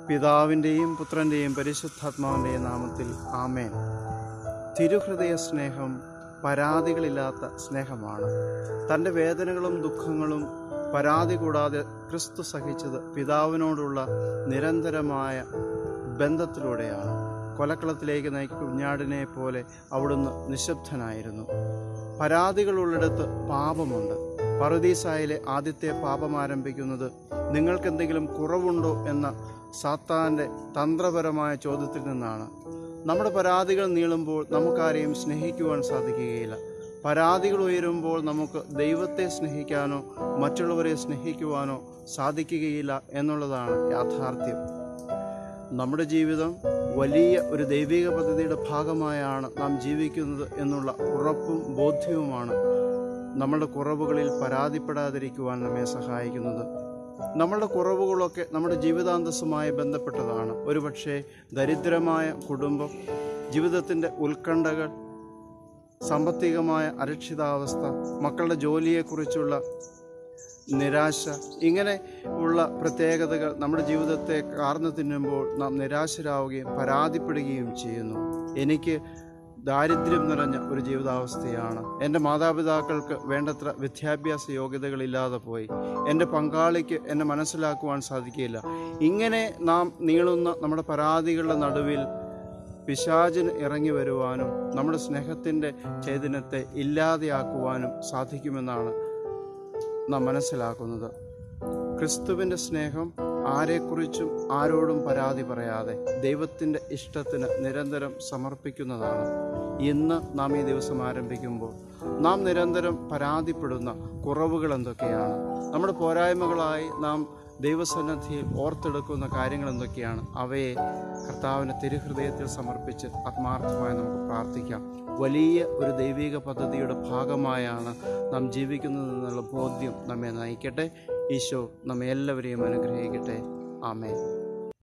പിതാവിൻ്റെയും പുത്രൻ്റെയും പരിശുദ്ധാത്മാവിൻ്റെയും നാമത്തിൽ ആമേൻ തിരുഹൃദയ സ്നേഹം പരാതികളില്ലാത്ത സ്നേഹമാണ് തൻ്റെ വേദനകളും ദുഃഖങ്ങളും പരാതി കൂടാതെ ക്രിസ്തു സഹിച്ചത് പിതാവിനോടുള്ള നിരന്തരമായ ബന്ധത്തിലൂടെയാണ് കൊലക്കളത്തിലേക്ക് നയിക്കുന്ന കുഞ്ഞാടിനെ പോലെ അവിടുന്ന് നിശബ്ദനായിരുന്നു പരാതികളുള്ളിടത്ത് പാപമുണ്ട് പറുദീസായിലെ ആദ്യത്തെ പാപം ആരംഭിക്കുന്നത് നിങ്ങൾക്കെന്തെങ്കിലും കുറവുണ്ടോ എന്ന സാത്താൻ്റെ തന്ത്രപരമായ ചോദ്യത്തിൽ നിന്നാണ് നമ്മുടെ പരാതികൾ നീളുമ്പോൾ നമുക്കാരെയും സ്നേഹിക്കുവാൻ സാധിക്കുകയില്ല പരാതികൾ ഉയരുമ്പോൾ നമുക്ക് ദൈവത്തെ സ്നേഹിക്കാനോ മറ്റുള്ളവരെ സ്നേഹിക്കുവാനോ സാധിക്കുകയില്ല എന്നുള്ളതാണ് യാഥാർത്ഥ്യം നമ്മുടെ ജീവിതം വലിയ ഒരു ദൈവിക പദ്ധതിയുടെ ഭാഗമായാണ് നാം ജീവിക്കുന്നത് എന്നുള്ള ഉറപ്പും ബോധ്യവുമാണ് നമ്മളുടെ കുറവുകളിൽ പരാതിപ്പെടാതിരിക്കുവാൻ നമ്മെ സഹായിക്കുന്നത് നമ്മളുടെ കുറവുകളൊക്കെ നമ്മുടെ ജീവിതാന്തസ്സുമായി ബന്ധപ്പെട്ടതാണ് ഒരുപക്ഷെ ദരിദ്രമായ കുടുംബം ജീവിതത്തിൻ്റെ ഉത്കണ്ഠകൾ സാമ്പത്തികമായ അരക്ഷിതാവസ്ഥ മക്കളുടെ ജോലിയെക്കുറിച്ചുള്ള നിരാശ ഇങ്ങനെ ഉള്ള പ്രത്യേകതകൾ നമ്മുടെ ജീവിതത്തെ കാർന്നു തിന്നുമ്പോൾ നാം നിരാശരാവുകയും പരാതിപ്പെടുകയും ചെയ്യുന്നു എനിക്ക് ദാരിദ്ര്യം നിറഞ്ഞ ഒരു ജീവിതാവസ്ഥയാണ് എൻ്റെ മാതാപിതാക്കൾക്ക് വേണ്ടത്ര വിദ്യാഭ്യാസ യോഗ്യതകളില്ലാതെ പോയി എൻ്റെ പങ്കാളിക്ക് എന്നെ മനസ്സിലാക്കുവാൻ സാധിക്കില്ല ഇങ്ങനെ നാം നീളുന്ന നമ്മുടെ പരാതികളുടെ നടുവിൽ പിശാചിന് ഇറങ്ങി വരുവാനും നമ്മുടെ സ്നേഹത്തിൻ്റെ ചൈതന്യത്തെ ഇല്ലാതെയാക്കുവാനും സാധിക്കുമെന്നാണ് നാം മനസ്സിലാക്കുന്നത് ക്രിസ്തുവിൻ്റെ സ്നേഹം ആരെക്കുറിച്ചും ആരോടും പരാതി പറയാതെ ദൈവത്തിൻ്റെ ഇഷ്ടത്തിന് നിരന്തരം സമർപ്പിക്കുന്നതാണ് ഇന്ന് നാം ഈ ദിവസം ആരംഭിക്കുമ്പോൾ നാം നിരന്തരം പരാതിപ്പെടുന്ന കുറവുകൾ എന്തൊക്കെയാണ് നമ്മുടെ പോരായ്മകളായി നാം ദൈവസന്നദ്ധിയിൽ ഓർത്തെടുക്കുന്ന കാര്യങ്ങൾ എന്തൊക്കെയാണ് അവയെ കർത്താവിൻ്റെ തിരുഹൃദയത്തിൽ സമർപ്പിച്ച് ആത്മാർത്ഥമായി നമുക്ക് പ്രാർത്ഥിക്കാം വലിയ ഒരു ദൈവിക പദ്ധതിയുടെ ഭാഗമായാണ് നാം ജീവിക്കുന്നതെന്നുള്ള ബോധ്യം നമ്മെ നയിക്കട്ടെ ഈശോ നമ്മെ എല്ലാവരെയും അനുഗ്രഹിക്കട്ടെ ആമേ